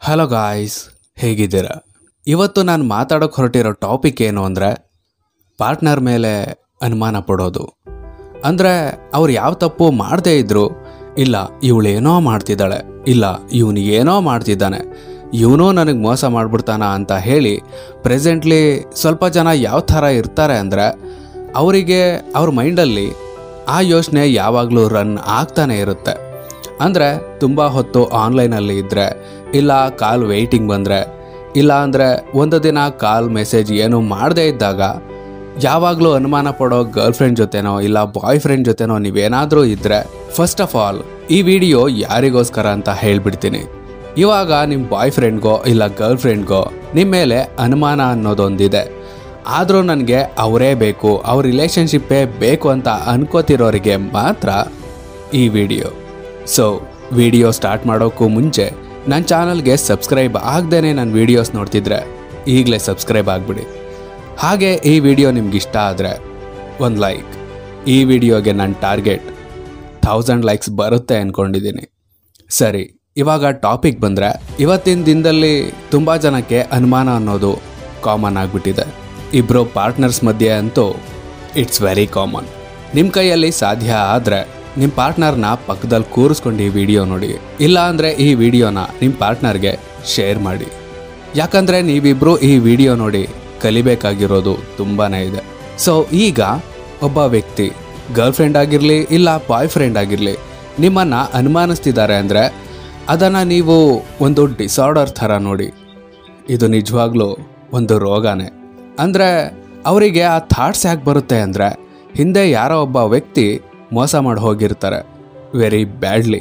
hello guys ಹೇಗಿದ್ದೀರಾ ಇವತ್ತು ನಾನು ಮಾತಾಡೋಕೆ ಹೊರಟಿರೋ ಟಾಪಿಕ್ ಏನು ಅಂದರೆ ಪಾರ್ಟ್ನರ್ ಮೇಲೆ ಅನುಮಾನ ಪಡೋದು ಅಂದರೆ ಅವ್ರು ಯಾವ ತಪ್ಪು ಮಾಡದೇ ಇದ್ರು ಇಲ್ಲ ಇವಳೇನೋ ಮಾಡ್ತಿದ್ದಾಳೆ ಇಲ್ಲ ಇವನು ಏನೋ ಮಾಡ್ತಿದ್ದಾನೆ ಇವನೂ ನನಗೆ ಮೋಸ ಮಾಡ್ಬಿಡ್ತಾನ ಅಂತ ಹೇಳಿ ಪ್ರೆಸೆಂಟ್ಲಿ ಸ್ವಲ್ಪ ಜನ ಯಾವ ಥರ ಇರ್ತಾರೆ ಅಂದರೆ ಅವರಿಗೆ ಅವ್ರ ಮೈಂಡಲ್ಲಿ ಆ ಯೋಚನೆ ಯಾವಾಗಲೂ ರನ್ ಆಗ್ತಾನೆ ಇರುತ್ತೆ ಅಂದರೆ ತುಂಬ ಹೊತ್ತು ಆನ್ಲೈನಲ್ಲಿ ಇದ್ದರೆ ಇಲ್ಲ ಕಾಲ್ ವೆಯ್ಟಿಂಗ್ ಬಂದರೆ ಇಲ್ಲ ಅಂದರೆ ಒಂದು ದಿನ ಕಾಲ್ ಮೆಸೇಜ್ ಏನು ಮಾಡದೇ ಇದ್ದಾಗ ಯಾವಾಗಲೂ ಅನುಮಾನ ಪಡೋ ಗರ್ಲ್ ಫ್ರೆಂಡ್ ಜೊತೆನೋ ಇಲ್ಲ ಬಾಯ್ ಫ್ರೆಂಡ್ ಜೊತೆನೋ ನೀವೇನಾದರೂ ಇದ್ದರೆ ಫಸ್ಟ್ ಆಫ್ ಆಲ್ ಈ ವಿಡಿಯೋ ಯಾರಿಗೋಸ್ಕರ ಅಂತ ಹೇಳ್ಬಿಡ್ತೀನಿ ಇವಾಗ ನಿಮ್ಮ ಬಾಯ್ ಫ್ರೆಂಡ್ಗೋ ಇಲ್ಲ ಗರ್ಲ್ ಫ್ರೆಂಡ್ಗೋ ನಿಮ್ಮ ಮೇಲೆ ಅನುಮಾನ ಅನ್ನೋದೊಂದಿದೆ ಆದರೂ ನನಗೆ ಅವರೇ ಬೇಕು ಅವ್ರ ರಿಲೇಷನ್ಶಿಪ್ಪೇ ಬೇಕು ಅಂತ ಅನ್ಕೋತಿರೋರಿಗೆ ಮಾತ್ರ ಈ ವಿಡಿಯೋ ಸೊ ವಿಡಿಯೋ ಸ್ಟಾರ್ಟ್ ಮಾಡೋಕ್ಕೂ ಮುಂಚೆ ನನ್ನ ಚಾನಲ್ಗೆ ಸಬ್ಸ್ಕ್ರೈಬ್ ಆಗದೇನೆ ನನ್ನ ವೀಡಿಯೋಸ್ ನೋಡ್ತಿದ್ರೆ ಈಗಲೇ ಸಬ್ಸ್ಕ್ರೈಬ್ ಆಗಿಬಿಡಿ ಹಾಗೆ ಈ ವಿಡಿಯೋ ನಿಮ್ಗೆ ಇಷ್ಟ ಆದರೆ ಒಂದು ಲೈಕ್ ಈ ವಿಡಿಯೋಗೆ ನನ್ನ ಟಾರ್ಗೆಟ್ ಥೌಸಂಡ್ ಲೈಕ್ಸ್ ಬರುತ್ತೆ ಅಂದ್ಕೊಂಡಿದ್ದೀನಿ ಸರಿ ಇವಾಗ ಟಾಪಿಕ್ ಬಂದರೆ ಇವತ್ತಿನ ದಿನದಲ್ಲಿ ತುಂಬ ಜನಕ್ಕೆ ಅನುಮಾನ ಅನ್ನೋದು ಕಾಮನ್ ಆಗಿಬಿಟ್ಟಿದೆ ಇಬ್ಬರು ಪಾರ್ಟ್ನರ್ಸ್ ಮಧ್ಯೆ ಅಂತೂ ಇಟ್ಸ್ ವೆರಿ ಕಾಮನ್ ನಿಮ್ಮ ಕೈಯಲ್ಲಿ ಸಾಧ್ಯ ಆದರೆ ನಿಮ್ಮ ಪಾರ್ಟ್ನರ್ನ ಪಕ್ಕದಲ್ಲಿ ಕೂರಿಸ್ಕೊಂಡು ಈ ವಿಡಿಯೋ ನೋಡಿ ಇಲ್ಲ ಅಂದರೆ ಈ ವಿಡಿಯೋನ ನಿಮ್ಮ ಪಾರ್ಟ್ನರ್ಗೆ ಶೇರ್ ಮಾಡಿ ಯಾಕಂದರೆ ನೀವಿಬ್ಬರು ಈ ವಿಡಿಯೋ ನೋಡಿ ಕಲಿಬೇಕಾಗಿರೋದು ತುಂಬಾ ಇದೆ ಸೊ ಈಗ ಒಬ್ಬ ವ್ಯಕ್ತಿ ಗರ್ಲ್ ಫ್ರೆಂಡ್ ಆಗಿರಲಿ ಇಲ್ಲ ಬಾಯ್ ಫ್ರೆಂಡ್ ಆಗಿರಲಿ ನಿಮ್ಮನ್ನು ಅನುಮಾನಿಸ್ತಿದ್ದಾರೆ ಅಂದರೆ ಅದನ್ನು ನೀವು ಒಂದು ಡಿಸಾರ್ಡರ್ ಥರ ನೋಡಿ ಇದು ನಿಜವಾಗ್ಲೂ ಒಂದು ರೋಗನೇ ಅಂದರೆ ಅವರಿಗೆ ಆ ಥಾಟ್ಸ್ ಯಾಕೆ ಬರುತ್ತೆ ಅಂದರೆ ಹಿಂದೆ ಯಾರೋ ಒಬ್ಬ ವ್ಯಕ್ತಿ ಮೋಸ ಮಾಡಿ ಹೋಗಿರ್ತಾರೆ ವೆರಿ ಬ್ಯಾಡ್ಲಿ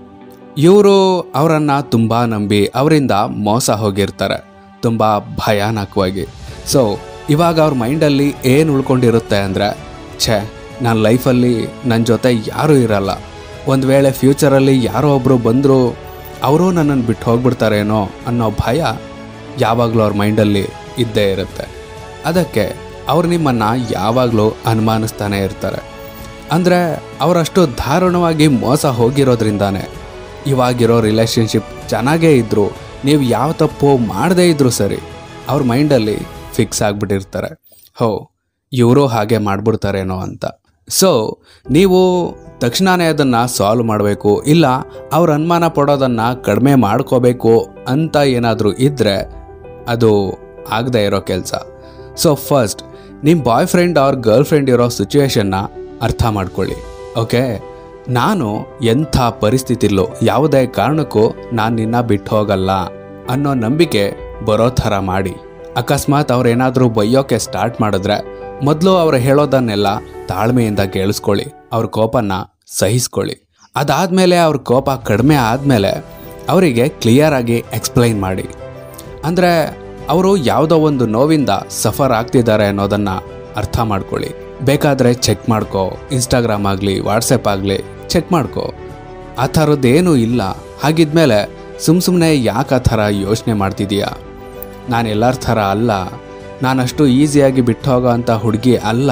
ಇವರು ಅವರನ್ನು ತುಂಬ ನಂಬಿ ಅವರಿಂದ ಮೋಸ ಹೋಗಿರ್ತಾರೆ ತುಂಬ ಭಯಾನಕವಾಗಿ ಸೊ ಇವಾಗ ಅವ್ರ ಮೈಂಡಲ್ಲಿ ಏನು ಉಳ್ಕೊಂಡಿರುತ್ತೆ ಅಂದರೆ ಛೇ ನನ್ನ ಲೈಫಲ್ಲಿ ನನ್ನ ಜೊತೆ ಯಾರೂ ಇರಲ್ಲ ಒಂದು ವೇಳೆ ಫ್ಯೂಚರಲ್ಲಿ ಯಾರೋ ಒಬ್ಬರು ಬಂದರೂ ಅವರು ನನ್ನನ್ನು ಬಿಟ್ಟು ಹೋಗ್ಬಿಡ್ತಾರೇನೋ ಅನ್ನೋ ಭಯ ಯಾವಾಗಲೂ ಅವ್ರ ಮೈಂಡಲ್ಲಿ ಇದ್ದೇ ಇರುತ್ತೆ ಅದಕ್ಕೆ ಅವ್ರು ನಿಮ್ಮನ್ನು ಯಾವಾಗಲೂ ಅನುಮಾನಿಸ್ತಾನೆ ಇರ್ತಾರೆ ಅಂದರೆ ಅವರಷ್ಟು ದಾರುಣವಾಗಿ ಮೋಸ ಹೋಗಿರೋದ್ರಿಂದಾನೆ ಇವಾಗಿರೋ ರಿಲೇಷನ್ಶಿಪ್ ಚೆನ್ನಾಗೇ ಇದ್ದರೂ ನೀವು ಯಾವ ತಪ್ಪು ಮಾಡದೇ ಇದ್ರೂ ಸರಿ ಅವ್ರ ಮೈಂಡಲ್ಲಿ ಫಿಕ್ಸ್ ಆಗಿಬಿಟ್ಟಿರ್ತಾರೆ ಹೋ ಇವರು ಹಾಗೆ ಮಾಡ್ಬಿಡ್ತಾರೇನೋ ಅಂತ ಸೊ ನೀವು ತಕ್ಷಣವೇ ಅದನ್ನು ಸಾಲ್ವ್ ಮಾಡಬೇಕು ಇಲ್ಲ ಅವ್ರ ಅನುಮಾನ ಪಡೋದನ್ನು ಕಡಿಮೆ ಮಾಡ್ಕೋಬೇಕು ಅಂತ ಏನಾದರೂ ಇದ್ದರೆ ಅದು ಆಗದೆ ಇರೋ ಕೆಲಸ ಸೊ ಫಸ್ಟ್ ನಿಮ್ಮ ಬಾಯ್ ಫ್ರೆಂಡ್ ಅವ್ರ ಗರ್ಲ್ ಫ್ರೆಂಡ್ ಇರೋ ಸಿಚುವೇಶನ್ನ ಅರ್ಥ ಮಾಡ್ಕೊಳ್ಳಿ ಓಕೆ ನಾನು ಎಂಥ ಪರಿಸ್ಥಿತಿಲೂ ಯಾವುದೇ ಕಾರಣಕ್ಕೂ ನಾನು ನಿನ್ನ ಬಿಟ್ಟು ಹೋಗಲ್ಲ ಅನ್ನೋ ನಂಬಿಕೆ ಬರೋ ಥರ ಮಾಡಿ ಅಕಸ್ಮಾತ್ ಅವ್ರೇನಾದರೂ ಬೈಯೋಕೆ ಸ್ಟಾರ್ಟ್ ಮಾಡಿದ್ರೆ ಮೊದಲು ಅವ್ರು ಹೇಳೋದನ್ನೆಲ್ಲ ತಾಳ್ಮೆಯಿಂದ ಕೇಳಿಸ್ಕೊಳ್ಳಿ ಅವ್ರ ಕೋಪನ ಸಹಿಸ್ಕೊಳ್ಳಿ ಅದಾದಮೇಲೆ ಅವ್ರ ಕೋಪ ಕಡಿಮೆ ಆದಮೇಲೆ ಅವರಿಗೆ ಕ್ಲಿಯರಾಗಿ ಎಕ್ಸ್ಪ್ಲೈನ್ ಮಾಡಿ ಅಂದರೆ ಅವರು ಯಾವುದೋ ಒಂದು ನೋವಿಂದ ಸಫರ್ ಆಗ್ತಿದ್ದಾರೆ ಅನ್ನೋದನ್ನು ಅರ್ಥ ಮಾಡ್ಕೊಳ್ಳಿ ಬೇಕಾದರೆ ಚೆಕ್ ಮಾಡ್ಕೋ ಇನ್ಸ್ಟಾಗ್ರಾಮ್ ಆಗಲಿ ವಾಟ್ಸಪ್ ಆಗಲಿ ಚೆಕ್ ಮಾಡ್ಕೋ ಆ ಥರದ್ದೇನೂ ಇಲ್ಲ ಹಾಗಿದ್ಮೇಲೆ ಸುಮ್ಮ ಸುಮ್ಮನೆ ಯಾಕೆ ಆ ಥರ ಯೋಚನೆ ಮಾಡ್ತಿದೀಯಾ ನಾನು ಎಲ್ಲರ ಥರ ಅಲ್ಲ ನಾನಷ್ಟು ಈಸಿಯಾಗಿ ಬಿಟ್ಟು ಹೋಗೋ ಅಂಥ ಹುಡುಗಿ ಅಲ್ಲ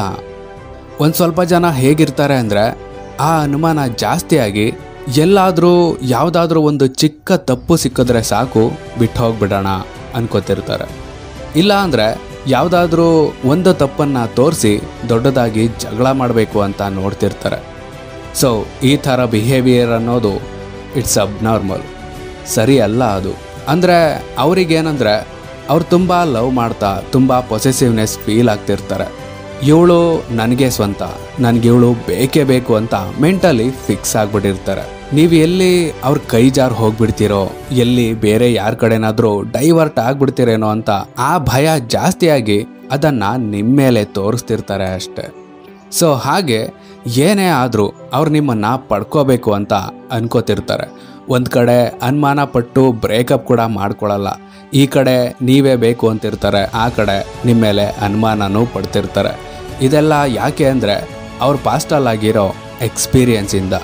ಒಂದು ಸ್ವಲ್ಪ ಜನ ಹೇಗಿರ್ತಾರೆ ಅಂದರೆ ಆ ಅನುಮಾನ ಜಾಸ್ತಿಯಾಗಿ ಎಲ್ಲಾದರೂ ಯಾವುದಾದ್ರೂ ಒಂದು ಚಿಕ್ಕ ತಪ್ಪು ಸಿಕ್ಕಿದ್ರೆ ಸಾಕು ಬಿಟ್ಟು ಹೋಗ್ಬಿಡೋಣ ಅನ್ಕೋತಿರ್ತಾರೆ ಇಲ್ಲ ಅಂದರೆ ಯಾವುದಾದ್ರೂ ಒಂದು ತಪ್ಪನ್ನು ತೋರಿಸಿ ದೊಡ್ಡದಾಗಿ ಜಗಳ ಮಾಡಬೇಕು ಅಂತ ನೋಡ್ತಿರ್ತಾರೆ ಸೊ ಈ ಥರ ಬಿಹೇವಿಯರ್ ಅನ್ನೋದು ಇಟ್ಸ್ ಅಬ್ನಾರ್ಮಲ್ ಸರಿ ಅಲ್ಲ ಅದು ಅಂದರೆ ಅವ್ರಿಗೇನಂದರೆ ಅವ್ರು ತುಂಬ ಲವ್ ಮಾಡ್ತಾ ತುಂಬ ಪೊಸೆಸಿವ್ನೆಸ್ ಫೀಲ್ ಆಗ್ತಿರ್ತಾರೆ ಇವಳು ನನಗೆ ಸ್ವಂತ ನನಗೆ ಇವಳು ಬೇಕೇ ಬೇಕು ಅಂತ ಮೆಂಟಲಿ ಫಿಕ್ಸ್ ಆಗಿಬಿಟ್ಟಿರ್ತಾರೆ ನೀವು ಎಲ್ಲಿ ಅವ್ರ ಕೈ ಜಾರ್ ಹೋಗ್ಬಿಡ್ತೀರೋ ಎಲ್ಲಿ ಬೇರೆ ಯಾರ ಕಡೆನಾದರೂ ಡೈವರ್ಟ್ ಆಗ್ಬಿಡ್ತೀರೇನೋ ಅಂತ ಆ ಭಯ ಜಾಸ್ತಿಯಾಗಿ ಅದನ್ನು ನಿಮ್ಮ ಮೇಲೆ ತೋರಿಸ್ತಿರ್ತಾರೆ ಅಷ್ಟೆ ಸೊ ಹಾಗೆ ಏನೇ ಆದರೂ ಅವ್ರು ನಿಮ್ಮನ್ನು ಪಡ್ಕೋಬೇಕು ಅಂತ ಅನ್ಕೋತಿರ್ತಾರೆ ಒಂದು ಕಡೆ ಅನುಮಾನ ಪಟ್ಟು ಬ್ರೇಕಪ್ ಕೂಡ ಮಾಡ್ಕೊಳ್ಳಲ್ಲ ಈ ಕಡೆ ನೀವೇ ಬೇಕು ಅಂತಿರ್ತಾರೆ ಆ ಕಡೆ ನಿಮ್ಮ ಮೇಲೆ ಅನುಮಾನನೂ ಪಡ್ತಿರ್ತಾರೆ ಇದೆಲ್ಲ ಯಾಕೆ ಅಂದರೆ ಅವ್ರ ಪಾಸ್ಟಲ್ಲಾಗಿರೋ ಎಕ್ಸ್ಪೀರಿಯನ್ಸಿಂದ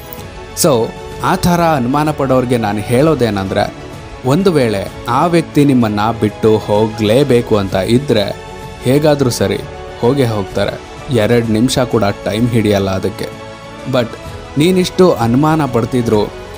ಸೊ ಆ ಥರ ಅನುಮಾನ ಪಡೋರಿಗೆ ನಾನು ಹೇಳೋದೇನೆಂದರೆ ಒಂದು ವೇಳೆ ಆ ವ್ಯಕ್ತಿ ನಿಮ್ಮನ್ನು ಬಿಟ್ಟು ಹೋಗಲೇಬೇಕು ಅಂತ ಇದ್ದರೆ ಹೇಗಾದರೂ ಸರಿ ಹೋಗೇ ಹೋಗ್ತಾರೆ ಎರಡು ನಿಮಿಷ ಕೂಡ ಟೈಮ್ ಹಿಡಿಯಲ್ಲ ಅದಕ್ಕೆ ಬಟ್ ನೀನಿಷ್ಟು ಅನುಮಾನ ಪಡ್ತಿದ್ರು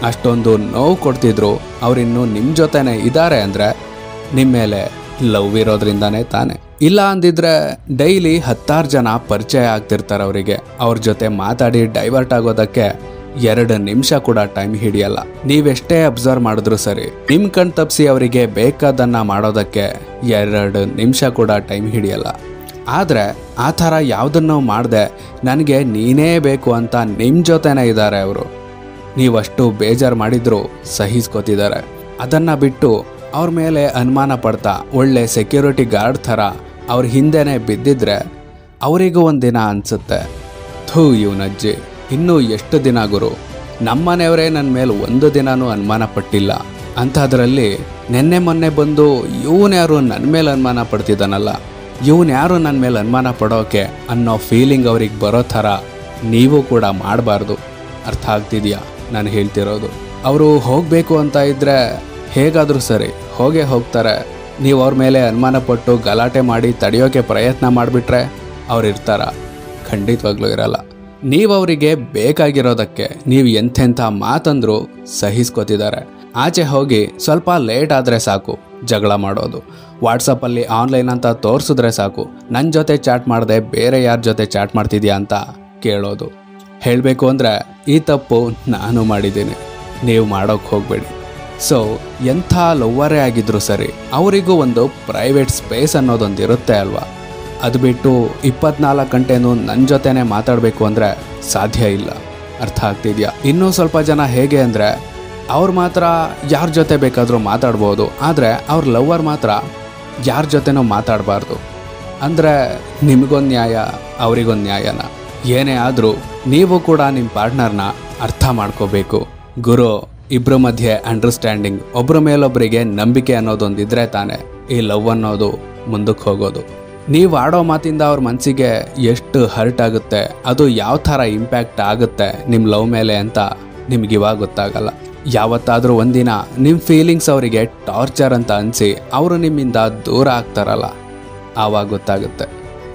ಅಷ್ಟೊಂದು ನೋವು ಕೊಡ್ತಿದ್ರು ಅವರಿನ್ನು ನಿಮ್ಮ ಜೊತೆನೆ ಇದ್ದಾರೆ ಅಂದರೆ ನಿಮ್ಮ ಮೇಲೆ ಲವ್ ಇರೋದ್ರಿಂದಾನೇ ತಾನೆ ಇಲ್ಲ ಅಂದಿದ್ರೆ ಡೈಲಿ ಹತ್ತಾರು ಜನ ಪರಿಚಯ ಆಗ್ತಿರ್ತಾರೆ ಅವರಿಗೆ ಅವ್ರ ಜೊತೆ ಮಾತಾಡಿ ಡೈವರ್ಟ್ ಆಗೋದಕ್ಕೆ ಎರಡು ನಿಮಿಷ ಕೂಡ ಟೈಮ್ ಹಿಡಿಯಲ್ಲ ನೀವೆಷ್ಟೇ ಅಬ್ಸರ್ವ್ ಮಾಡಿದ್ರು ಸರಿ ನಿಮ್ ಕಣ್ ತಪ್ಪಿಸಿ ಅವರಿಗೆ ಬೇಕಾದನ್ನ ಮಾಡೋದಕ್ಕೆ ಎರಡು ನಿಮಿಷ ಕೂಡ ಟೈಮ್ ಹಿಡಿಯಲ್ಲ ಆದರೆ ಆ ಥರ ಯಾವುದನ್ನು ಮಾಡದೆ ನನಗೆ ನೀನೇ ಬೇಕು ಅಂತ ನಿಮ್ಮ ಜೊತೆನೇ ಇದ್ದಾರೆ ಅವರು ನೀವಷ್ಟು ಬೇಜಾರು ಮಾಡಿದ್ರು ಸಹಿಸ್ಕೋತಿದ್ದಾರೆ ಅದನ್ನ ಬಿಟ್ಟು ಅವ್ರ ಮೇಲೆ ಅನುಮಾನ ಪಡ್ತಾ ಒಳ್ಳೆ ಸೆಕ್ಯೂರಿಟಿ ಗಾರ್ಡ್ ಥರ ಅವ್ರ ಹಿಂದೆನೇ ಬಿದ್ದಿದ್ರೆ ಅವರಿಗೂ ಒಂದಿನ ಅನ್ಸುತ್ತೆ ಥೂ ಇವನಜ್ಜಿ ಇನ್ನೂ ಎಷ್ಟು ದಿನ ಗುರು ನಮ್ಮನೆಯವರೇ ನನ್ನ ಮೇಲೆ ಒಂದು ದಿನನೂ ಅನುಮಾನ ಪಟ್ಟಿಲ್ಲ ಅಂಥದ್ರಲ್ಲಿ ನೆನ್ನೆ ಮೊನ್ನೆ ಬಂದು ಇವನ್ಯಾರು ನನ್ನ ಮೇಲೆ ಅನುಮಾನ ಪಡ್ತಿದ್ದಾನಲ್ಲ ಇವನ್ ಯಾರು ನನ್ನ ಮೇಲೆ ಅನುಮಾನ ಪಡೋಕೆ ಅನ್ನೋ ಫೀಲಿಂಗ್ ಅವ್ರಿಗೆ ಬರೋ ಥರ ನೀವು ಕೂಡ ಮಾಡಬಾರ್ದು ಅರ್ಥ ಆಗ್ತಿದ್ಯಾ ನಾನು ಹೇಳ್ತಿರೋದು ಅವರು ಹೋಗಬೇಕು ಅಂತ ಇದ್ದರೆ ಹೇಗಾದರೂ ಸರಿ ಹೋಗೇ ಹೋಗ್ತಾರೆ ನೀವು ಅವ್ರ ಮೇಲೆ ಅನುಮಾನ ಪಟ್ಟು ಗಲಾಟೆ ಮಾಡಿ ತಡೆಯೋಕೆ ಪ್ರಯತ್ನ ಮಾಡಿಬಿಟ್ರೆ ಅವ್ರು ಇರ್ತಾರ ಖಂಡಿತವಾಗ್ಲೂ ಇರಲ್ಲ ನೀವು ಅವರಿಗೆ ಬೇಕಾಗಿರೋದಕ್ಕೆ ನೀವು ಎಂಥೆಂಥ ಮಾತಂದ್ರು ಸಹಿಸ್ಕೋತಿದ್ದಾರೆ ಆಚೆ ಹೋಗಿ ಸ್ವಲ್ಪ ಲೇಟ್ ಆದರೆ ಸಾಕು ಜಗಳ ಮಾಡೋದು ವಾಟ್ಸಪ್ಪಲ್ಲಿ ಆನ್ಲೈನ್ ಅಂತ ತೋರಿಸಿದ್ರೆ ಸಾಕು ನನ್ನ ಜೊತೆ ಚಾಟ್ ಮಾಡದೆ ಬೇರೆ ಯಾರ ಜೊತೆ ಚಾಟ್ ಮಾಡ್ತಿದ್ಯಾ ಅಂತ ಕೇಳೋದು ಹೇಳಬೇಕು ಅಂದರೆ ಈ ತಪ್ಪು ನಾನು ಮಾಡಿದ್ದೀನಿ ನೀವು ಮಾಡೋಕ್ಕೆ ಹೋಗಬೇಡಿ ಸೊ ಎಂಥ ಲವ್ವರೇ ಆಗಿದ್ರು ಸರಿ ಅವರಿಗೂ ಒಂದು ಪ್ರೈವೇಟ್ ಸ್ಪೇಸ್ ಅನ್ನೋದೊಂದು ಇರುತ್ತೆ ಅಲ್ವಾ ಅದು ಬಿಟ್ಟು ಇಪ್ಪತ್ನಾಲ್ಕು ಗಂಟೆನೂ ನನ್ನ ಜೊತೆನೇ ಮಾತಾಡಬೇಕು ಅಂದರೆ ಸಾಧ್ಯ ಇಲ್ಲ ಅರ್ಥ ಆಗ್ತಿದ್ಯಾ ಇನ್ನೂ ಸ್ವಲ್ಪ ಜನ ಹೇಗೆ ಅಂದರೆ ಅವ್ರು ಮಾತ್ರ ಯಾರ ಜೊತೆ ಬೇಕಾದರೂ ಮಾತಾಡ್ಬೋದು ಆದರೆ ಅವ್ರ ಲವ್ವರ್ ಮಾತ್ರ ಯಾರ ಜೊತೆನೂ ಮಾತಾಡಬಾರ್ದು ಅಂದರೆ ನಿಮಗೊಂದು ನ್ಯಾಯ ಅವರಿಗೊಂದು ನ್ಯಾಯನ ಏನೇ ಆದರೂ ನೀವು ಕೂಡ ನಿಮ್ಮ ಪಾರ್ಟ್ನರ್ನ ಅರ್ಥ ಮಾಡ್ಕೋಬೇಕು ಗುರು ಇಬ್ಬರ ಮಧ್ಯೆ ಅಂಡರ್ಸ್ಟ್ಯಾಂಡಿಂಗ್ ಒಬ್ಬರ ಮೇಲೊಬ್ಬರಿಗೆ ನಂಬಿಕೆ ಅನ್ನೋದೊಂದಿದ್ರೆ ತಾನೆ ಈ ಲವ್ ಅನ್ನೋದು ಮುಂದಕ್ಕೆ ಹೋಗೋದು ನೀವು ಆಡೋ ಮಾತಿಂದ ಅವ್ರ ಮನಸ್ಸಿಗೆ ಎಷ್ಟು ಹರ್ಟ್ ಆಗುತ್ತೆ ಅದು ಯಾವ ಥರ ಇಂಪ್ಯಾಕ್ಟ್ ಆಗುತ್ತೆ ನಿಮ್ಮ ಲವ್ ಮೇಲೆ ಅಂತ ನಿಮ್ಗೆ ಇವಾಗ ಗೊತ್ತಾಗಲ್ಲ ಯಾವತ್ತಾದರೂ ಒಂದಿನ ನಿಮ್ಮ ಫೀಲಿಂಗ್ಸ್ ಅವರಿಗೆ ಟಾರ್ಚರ್ ಅಂತ ಅನಿಸಿ ಅವರು ನಿಮ್ಮಿಂದ ದೂರ ಆಗ್ತಾರಲ್ಲ ಆವಾಗ ಗೊತ್ತಾಗುತ್ತೆ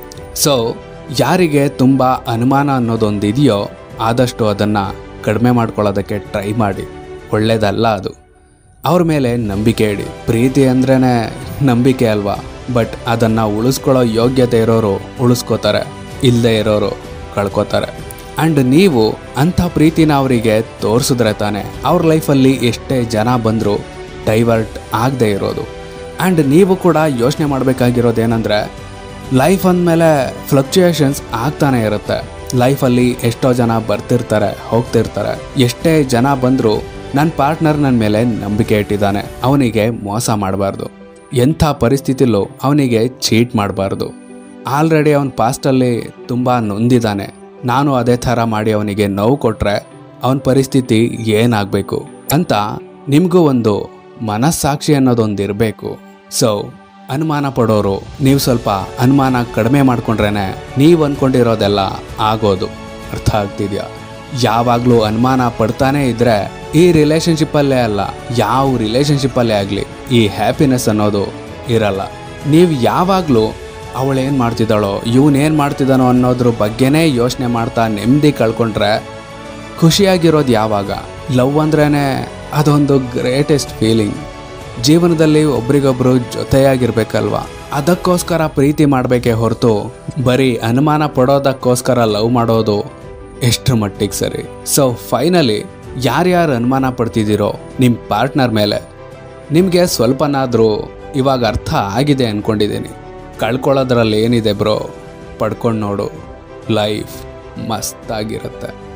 ಸೊ ಯಾರಿಗೆ ತುಂಬ ಅನುಮಾನ ಅನ್ನೋದೊಂದು ಇದೆಯೋ ಆದಷ್ಟು ಅದನ್ನು ಕಡಿಮೆ ಮಾಡ್ಕೊಳ್ಳೋದಕ್ಕೆ ಟ್ರೈ ಮಾಡಿ ಒಳ್ಳೇದಲ್ಲ ಅದು ಅವ್ರ ಮೇಲೆ ನಂಬಿಕೆ ಇಡಿ ಪ್ರೀತಿ ಅಂದ್ರೇ ನಂಬಿಕೆ ಅಲ್ವಾ ಬಟ್ ಅದನ್ನು ಉಳಿಸ್ಕೊಳ್ಳೋ ಯೋಗ್ಯತೆ ಇರೋರು ಉಳಿಸ್ಕೋತಾರೆ ಇಲ್ಲದೆ ಇರೋರು ಕಳ್ಕೊತಾರೆ ಆ್ಯಂಡ್ ನೀವು ಅಂಥ ಪ್ರೀತಿನ ಅವರಿಗೆ ತೋರಿಸಿದ್ರೆ ತಾನೆ ಅವ್ರ ಲೈಫಲ್ಲಿ ಎಷ್ಟೇ ಜನ ಬಂದರೂ ಡೈವರ್ಟ್ ಆಗದೆ ಇರೋದು ಆ್ಯಂಡ್ ನೀವು ಕೂಡ ಯೋಚನೆ ಮಾಡಬೇಕಾಗಿರೋದೇನೆಂದರೆ ಲೈಫ್ ಅಂದಮೇಲೆ ಫ್ಲಕ್ಚುಯೇಷನ್ಸ್ ಆಗ್ತಾನೆ ಇರುತ್ತೆ ಲೈಫಲ್ಲಿ ಎಷ್ಟೋ ಜನ ಬರ್ತಿರ್ತಾರೆ ಹೋಗ್ತಿರ್ತಾರೆ ಎಷ್ಟೇ ಜನ ಬಂದರೂ ನನ್ನ ಪಾರ್ಟ್ನರ್ ನನ್ನ ಮೇಲೆ ನಂಬಿಕೆ ಇಟ್ಟಿದ್ದಾನೆ ಅವನಿಗೆ ಮೋಸ ಮಾಡಬಾರ್ದು ಎಂಥ ಪರಿಸ್ಥಿತಿಲೂ ಅವನಿಗೆ ಚೀಟ್ ಮಾಡಬಾರ್ದು ಆಲ್ರೆಡಿ ಅವನ ಪಾಸ್ಟಲ್ಲಿ ತುಂಬ ನೊಂದಿದ್ದಾನೆ ನಾನು ಅದೇ ಥರ ಮಾಡಿ ಅವನಿಗೆ ನೋವು ಕೊಟ್ಟರೆ ಅವನ ಪರಿಸ್ಥಿತಿ ಏನಾಗಬೇಕು ಅಂತ ನಿಮಗೂ ಒಂದು ಮನಸ್ಸಾಕ್ಷಿ ಅನ್ನೋದೊಂದು ಇರಬೇಕು ಸೊ ಅನುಮಾನ ಪಡೋರು ನೀವು ಸ್ವಲ್ಪ ಅನುಮಾನ ಕಡಿಮೆ ಮಾಡ್ಕೊಂಡ್ರೇನೆ ನೀವು ಅಂದ್ಕೊಂಡಿರೋದೆಲ್ಲ ಆಗೋದು ಅರ್ಥ ಆಗ್ತಿದ್ಯಾ ಯಾವಾಗಲೂ ಅನುಮಾನ ಪಡ್ತಾನೇ ಇದ್ರೆ ಈ ರಿಲೇಶನ್ಶಿಪ್ಪಲ್ಲೇ ಅಲ್ಲ ಯಾವ ರಿಲೇಶನ್ಶಿಪ್ಪಲ್ಲೇ ಆಗಲಿ ಈ ಹ್ಯಾಪಿನೆಸ್ ಅನ್ನೋದು ಇರಲ್ಲ ನೀವು ಯಾವಾಗಲೂ ಅವಳೇನು ಮಾಡ್ತಿದ್ದಾಳೋ ಇವನೇನು ಮಾಡ್ತಿದ್ದಾನೋ ಅನ್ನೋದ್ರ ಬಗ್ಗೆನೇ ಯೋಚನೆ ಮಾಡ್ತಾ ನೆಮ್ಮದಿ ಕಳ್ಕೊಂಡ್ರೆ ಖುಷಿಯಾಗಿರೋದು ಯಾವಾಗ ಲವ್ ಅಂದ್ರೇ ಅದೊಂದು ಗ್ರೇಟೆಸ್ಟ್ ಫೀಲಿಂಗ್ ಜೀವನದಲ್ಲಿ ಒಬ್ರಿಗೊಬ್ರು ಜೊತೆಯಾಗಿರ್ಬೇಕಲ್ವಾ ಅದಕ್ಕೋಸ್ಕರ ಪ್ರೀತಿ ಮಾಡಬೇಕೇ ಹೊರತು ಬರೀ ಅನುಮಾನ ಪಡೋದಕ್ಕೋಸ್ಕರ ಲವ್ ಮಾಡೋದು ಎಷ್ಟು ಮಟ್ಟಿಗೆ ಸರಿ ಸೊ ಫೈನಲಿ ಯಾರ್ಯಾರು ಅನುಮಾನ ಪಡ್ತಿದ್ದೀರೋ ನಿಮ್ಮ ಪಾರ್ಟ್ನರ್ ಮೇಲೆ ನಿಮಗೆ ಸ್ವಲ್ಪನಾದರೂ ಇವಾಗ ಅರ್ಥ ಆಗಿದೆ ಅಂದ್ಕೊಂಡಿದ್ದೀನಿ ಕಳ್ಕೊಳ್ಳೋದ್ರಲ್ಲಿ ಏನಿದೆ ಬ್ರೋ ಪಡ್ಕೊಂಡು ನೋಡು ಲೈಫ್ ಮಸ್ತಾಗಿರುತ್ತೆ